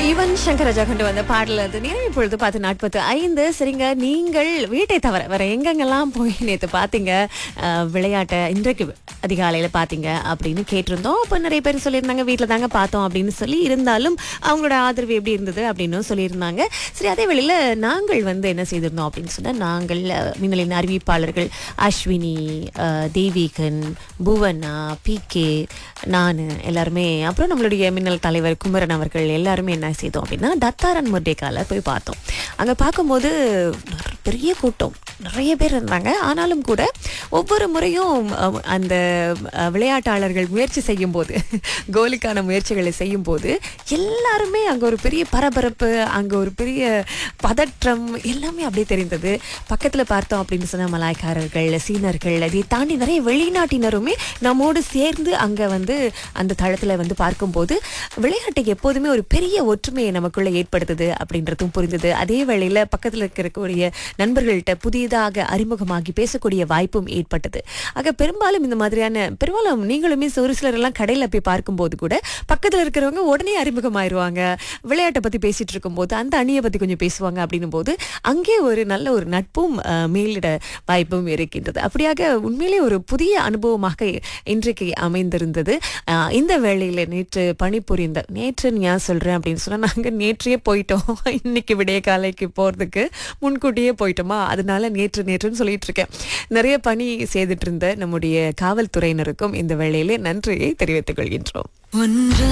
யுவன் சங்கர் ராஜா கொண்டு வந்த பாடல் அது நேரம் இப்பொழுது பார்த்து நாற்பத்து ஐந்து சரிங்க நீங்கள் வீட்டை தவிர வேற எங்கெங்கெல்லாம் போய் நேற்று பார்த்தீங்க அஹ், விளையாட்டை இன்றைக்கு அதிகாலையில் பார்த்தீங்க அப்படின்னு கேட்டிருந்தோம் அப்போ நிறைய பேர் சொல்லியிருந்தாங்க வீட்டில் தாங்க பார்த்தோம் அப்படின்னு சொல்லி இருந்தாலும் அவங்களோட ஆதரவு எப்படி இருந்தது அப்படின்னு சொல்லியிருந்தாங்க சரி அதே வேளையில் நாங்கள் வந்து என்ன செய்திருந்தோம் அப்படின்னு சொன்னால் நாங்கள் அஹ், மின்னலின் அறிவிப்பாளர்கள் அஸ்வினி அஹ், தேவிகன் புவனா பி கே நான் எல்லாருமே அப்புறம் நம்மளுடைய மின்னல் தலைவர் குமரன் அவர்கள் எல்லாருமே என்ன செய்தோம் அப்படின்னா தத்தாரன் முர்டேக்கால போய் பார்த்தோம் அங்கே பார்க்கும்போது நிறைய பெரிய கூட்டம் நிறைய பேர் இருந்தாங்க ஆனாலும் கூட ஒவ்வொரு முறையும் அஹ், அந்த அஹ், விளையாட்டாளர்கள் முயற்சி செய்யும் போது கோலுக்கான முயற்சிகளை செய்யும் போது எல்லாருமே அங்கே ஒரு பெரிய பரபரப்பு அங்கே ஒரு பெரிய பதற்றம் எல்லாமே அப்படியே தெரிந்தது பக்கத்தில் பார்த்தோம் அப்படின்னு சொன்ன மலாய்க்காரர்கள் சீனர்கள் அதை தாண்டி நிறைய வெளிநாட்டினருமே நம்மோடு சேர்ந்து அங்கே வந்து அந்த தளத்தில் வந்து பார்க்கும்போது விளையாட்டு எப்போதுமே ஒரு பெரிய ஒற்றுமையை நமக்குள்ள ஏற்படுத்துது அப்படின்றதும் புரிந்தது அதே வேளையில் பக்கத்தில் இருக்கக்கூடிய நண்பர்கள்ட்ட புதிதாக அறிமுகமாகி பேசக்கூடிய வாய்ப்பும் ஏற்பட்டது ஆக பெரும்பாலும் இந்த மாதிரியான பெரும்பாலும் நீங்களுமே ஒரு சிலர் எல்லாம் கடையில் போய் பார்க்கும்போது கூட பக்கத்தில் இருக்கிறவங்க உடனே அறிமுகமாயிருவாங்க விளையாட்டை பற்றி பேசிட்டு இருக்கும்போது அந்த அணியை பற்றி கொஞ்சம் பேசுவாங்க அப்படின்னும் போது அங்கே ஒரு நல்ல ஒரு நட்பும் அஹ், மேலிட வாய்ப்பும் இருக்கின்றது அப்படியாக உண்மையிலே ஒரு புதிய அனுபவமாக இன்றைக்கு அமைந்திருந்தது அஹ், இந்த வேளையில் நேற்று பணிபுரிந்த நேற்று நான் சொல்கிறேன் அப்படின்னு சொன்னால் நாங்கள் நேற்றையே போயிட்டோம் இன்னைக்கு விடிய காலைக்கு போகிறதுக்கு முன்கூட்டியே போயிட்டோமா அதனால நேற்று நேற்றுன்னு சொல்லிட்டு இருக்கேன் நிறைய பணி செய்துட்டு இருந்த நம்முடைய காவல்துறையினருக்கும் இந்த வேளையிலே நன்றியை தெரிவித்துக் கொள்கின்றோம் ஒன்று